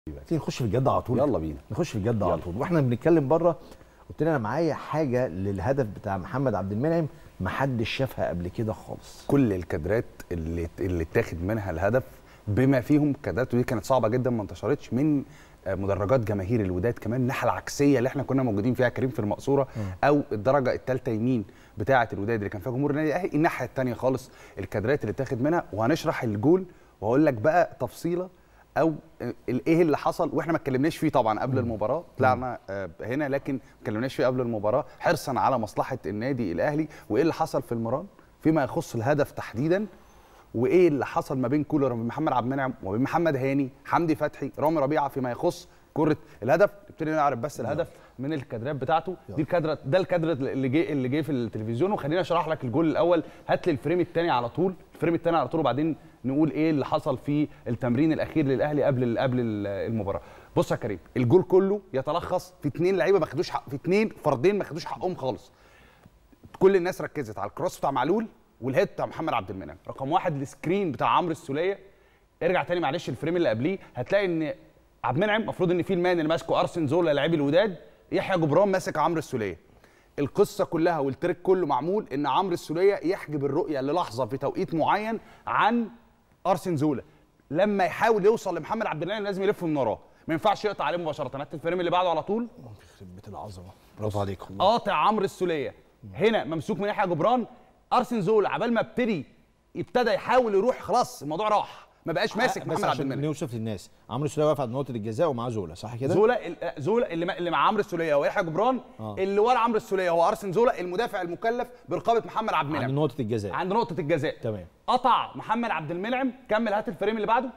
تيجي نخش في الجد على طول يلا بينا نخش في الجد على يلا. طول واحنا بنتكلم بره قلت لي انا معايا حاجه للهدف بتاع محمد عبد المنعم ما حدش شافها قبل كده خالص كل الكادرات اللي اللي اتاخد منها الهدف بما فيهم كادرات ودي كانت صعبه جدا ما انتشرتش من آه، مدرجات جماهير الوداد كمان الناحيه العكسيه اللي احنا كنا موجودين فيها كريم في المقصوره او الدرجه الثالثه يمين بتاعه الوداد اللي كان فيها جمهور النادي الاهلي الناحيه الثانيه خالص الكادرات اللي اتاخد منها وهنشرح الجول واقول لك بقى تفصيله او آه، ايه اللي حصل واحنا ما اتكلمناش فيه طبعا قبل المباراه طلعنا آه، هنا لكن ما اتكلمناش فيه قبل المباراه حرصا على مصلحه النادي الاهلي وايه اللي حصل في المران فيما يخص الهدف تحديدا وايه اللي حصل ما بين كولر وبين محمد عبد المنعم وبين محمد هاني حمدي فتحي رامي ربيعه فيما يخص كره الهدف نبتدي نعرف بس الهدف من الكادرات بتاعته دي الكادره ده الكادر اللي جه اللي جه في التلفزيون وخليني اشرح لك الجول الاول هات لي الفريم الثاني على طول الفريم الثاني على طول وبعدين نقول ايه اللي حصل في التمرين الاخير للاهلي قبل ال- قبل ال- المباراه بص يا كريم الجول كله يتلخص في اثنين لعيبه ما خدوش حق في اثنين فردين ما خدوش حقهم خالص كل الناس ركزت على الكروس بتاع معلول والهيد بتاع محمد عبد المنعم رقم واحد السكرين بتاع عمرو السوليه ارجع تاني معلش الفريم اللي قبليه هتلاقي ان عبد المنعم المفروض ان في المان اللي ماسكه ارسن زولا لاعبي الوداد يحيى جبران ماسك عمرو السوليه القصه كلها والتريك كله معمول ان عمرو السوليه يحجب الرؤيه للحظه في توقيت معين عن ارسن زولا لما يحاول يوصل لمحمد عبد المنعم لازم يلف من وراه ما ينفعش يقطع عليه مباشره هات الفريم اللي بعده على طول يخرب بيت العظمه برافو عليكم قاطع عمرو السوليه هنا ممسوك من يحيى جبران ارسن زولا عبال ما ابتدي ابتدى يحاول يروح خلاص الموضوع راح ما بقاش ماسك بس محمد عبد عشان المنعم نوصف للناس عمرو السوليه واقف عند نقطه الجزاء ومعاه زولا صح كده زولا ال- زولا اللي, ما- اللي مع عمرو السوليه هو يحيى جبران آه. اللي ورا عمرو السوليه هو ارسن زولا المدافع المكلف برقابه محمد عبد عند المنعم نقطه الجزاء عند نقطه الجزاء تمام. قطع محمد عبد المنعم كمل هات الفريم اللي بعده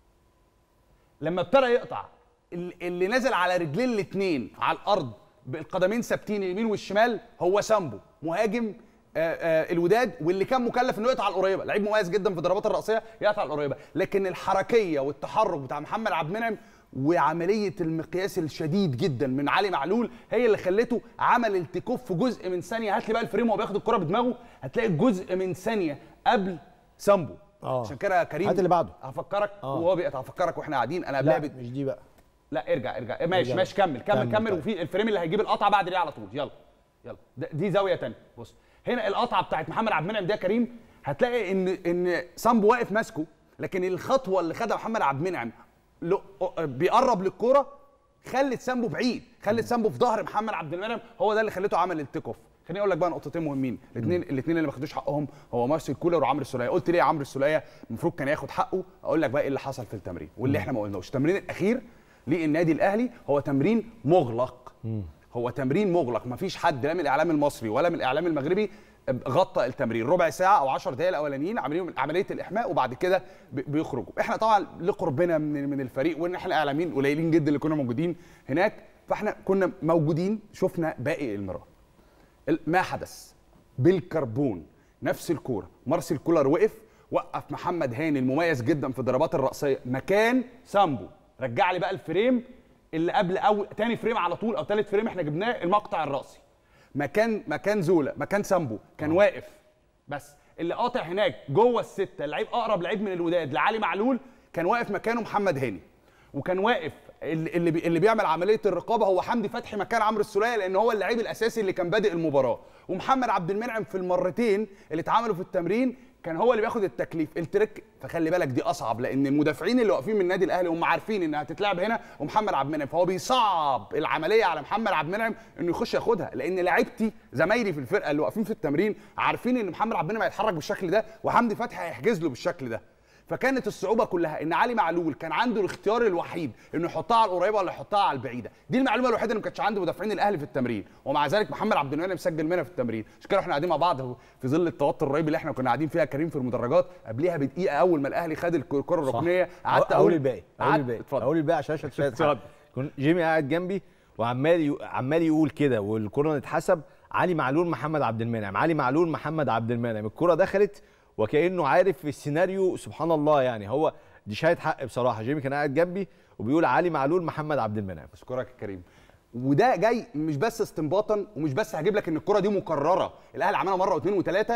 لما ابتدى يقطع ال- اللي نزل على رجلين الاثنين على الارض بالقدمين ثابتين اليمين والشمال هو سامبو مهاجم آه، آه، الوداد واللي كان مكلف انه يقطع على القريبه لعيب مميز جدا في الضربات الراسيه يقطع على القريبه لكن الحركيه والتحرك بتاع محمد عبد المنعم وعمليه المقياس الشديد جدا من علي معلول هي اللي خلته عمل التكوف في جزء من ثانيه هات لي بقى الفريم وهو بياخد الكره بدماغه هتلاقي جزء من ثانيه قبل سامبو آه. عشان كده يا كريم هات اللي بعده. هفكرك آه. وهو بيقطع هفكرك واحنا قاعدين انا قبلها لا بت- مش دي بقى لا ارجع ارجع ماشي ارجع. ماشي كمل كمل كمل كمل طيب. وفي الفريم اللي هيجيب القطعه بعد دي على طول يلا يلا ده- دي زاويه تانية بص هنا القطعه بتاعت محمد عبد المنعم ده يا كريم هتلاقي ان ان سامبو واقف ماسكه لكن الخطوه اللي خدها محمد عبد المنعم لو- بيقرب للكوره خلت سامبو بعيد خلت سامبو في ظهر محمد عبد المنعم هو ده اللي خليته عمل التيك اوف خليني اقول لك بقى نقطتين مهمين الاثنين الاثنين اللي ما خدوش حقهم هو مارسيل كولر وعمرو السوليه قلت ليه عمرو السوليه المفروض كان ياخد حقه اقول لك بقى ايه اللي حصل في التمرين واللي احنا ما قلناهوش التمرين الاخير للنادي الاهلي هو تمرين مغلق هو تمرين مغلق مفيش حد لا من الاعلام المصري ولا من الاعلام المغربي غطى التمرين ربع ساعه او 10 دقائق الاولانيين عاملين عمليه الاحماء وبعد كده بي- بيخرجوا احنا طبعا لقربنا من من الفريق وان احنا اعلاميين قليلين جدا اللي كنا موجودين هناك فاحنا كنا موجودين شفنا باقي المران ال- ما حدث بالكربون نفس الكوره مارسيل كولر وقف وقف محمد هاني المميز جدا في الضربات الرأسية مكان سامبو رجع لي بقى الفريم اللي قبل او تاني فريم على طول او تالت فريم احنا جبناه المقطع الرأسي مكان مكان زولا مكان سامبو كان واقف بس اللي قاطع هناك جوه السته اللعيب اقرب لعيب من الوداد لعلي معلول كان واقف مكانه محمد هاني وكان واقف اللي اللي, بي اللي بيعمل عمليه الرقابه هو حمدي فتحي مكان عمرو السوليه لان هو اللعيب الاساسي اللي كان بادئ المباراه ومحمد عبد المنعم في المرتين اللي اتعملوا في التمرين كان هو اللي بياخد التكليف التريك فخلي بالك دي اصعب لان المدافعين اللي واقفين من النادي الاهلي هم عارفين انها هتتلعب هنا ومحمد عبد المنعم فهو بيصعب العمليه على محمد عبد المنعم انه يخش ياخدها لان لعيبتي زمايلي في الفرقه اللي واقفين في التمرين عارفين ان محمد عبد المنعم هيتحرك بالشكل ده وحمدي فتحي هيحجز له بالشكل ده فكانت الصعوبه كلها ان علي معلول كان عنده الاختيار الوحيد انه يحطها على القريبه ولا يحطها على البعيده دي المعلومه الوحيده اللي ما كانتش عند مدافعين الاهلي في التمرين ومع ذلك محمد عبد المنعم سجل منها في التمرين عشان كده احنا قاعدين مع بعض في ظل التوتر الرهيب اللي احنا كنا قاعدين فيها كريم في المدرجات قبليها بدقيقه اول ما الاهلي خد الك- الكره الركنيه قعدت اقول الباقي اقول قعدت- الباقي اتفضل اقول الباقي عشان عشان شويه اتفضل. حاجة. كنت جيمي قاعد جنبي وعمال يو- عمال يقول كده والكره اتحسب علي معلول محمد عبد المنعم علي معلول محمد عبد المنعم الكره دخلت وكانه عارف السيناريو سبحان الله يعني هو دي شهاده حق بصراحه جيمي كان قاعد جنبي وبيقول علي معلول محمد عبد المنعم اشكرك يا كريم وده جاي مش بس استنباطا ومش بس هجيب لك ان الكره دي مكرره الاهلي عملها مره واثنين وثلاثه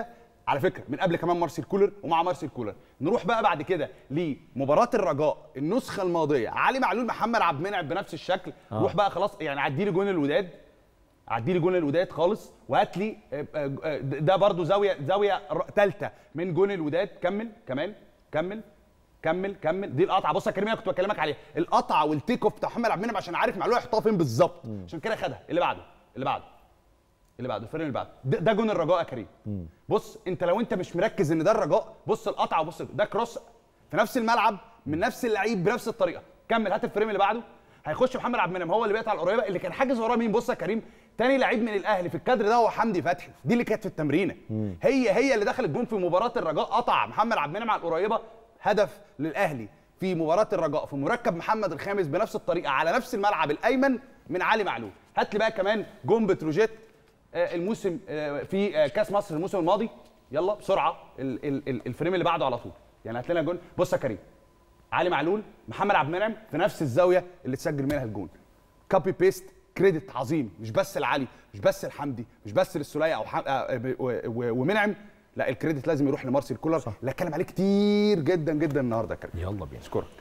على فكره من قبل كمان مارسيل كولر ومع مارسيل كولر نروح بقى بعد كده لمباراه الرجاء النسخه الماضيه علي معلول محمد عبد المنعم بنفس الشكل آه. روح بقى خلاص يعني عدي لي جون الوداد عدي لي جون الوداد خالص وهات لي آه، آه، آه، ده برضو زاويه زاويه ثالثه من جون الوداد كمل كمان كمل كمل كمل دي القطعه بص يا كريم انا كنت بكلمك عليها القطعه والتيك اوف بتاع محمد عبد المنعم عشان عارف معلول هيحطها فين بالظبط عشان كده خدها اللي بعده اللي بعده اللي بعده الفريق اللي بعده ده, ده جون الرجاء يا كريم بص انت لو انت مش مركز ان ده الرجاء بص القطعه وبص ده كروس في نفس الملعب من نفس اللعيب بنفس الطريقه كمل هات الفريم اللي بعده هيخش محمد عبد المنعم هو اللي بيقطع القريبه اللي كان حاجز وراه مين بص يا كريم تاني لعيب من الاهلي في الكادر ده هو حمدي فتحي دي اللي كانت في التمرينه هي هي اللي دخلت جون في مباراه الرجاء قطع محمد عبد المنعم على القريبه هدف للاهلي في مباراه الرجاء في مركب محمد الخامس بنفس الطريقه على نفس الملعب الايمن من علي معلول هات لي بقى كمان جون بتروجيت آه، الموسم آه، في آه، كاس مصر الموسم الماضي يلا بسرعه ال- ال- ال- الفريم اللي بعده على طول يعني هات لنا جون بص يا كريم علي معلول محمد عبد المنعم في نفس الزاويه اللي تسجل منها الجون كوبي بيست كريدت عظيم مش بس لعلي مش بس لحمدي مش بس للسوليه او حم... آه، ب- و- و- ومنعم لا الكريدت لازم يروح لمارسيل كولر اللي اتكلم عليه كتير جدا جدا النهارده يا كريم يلا بينا اشكرك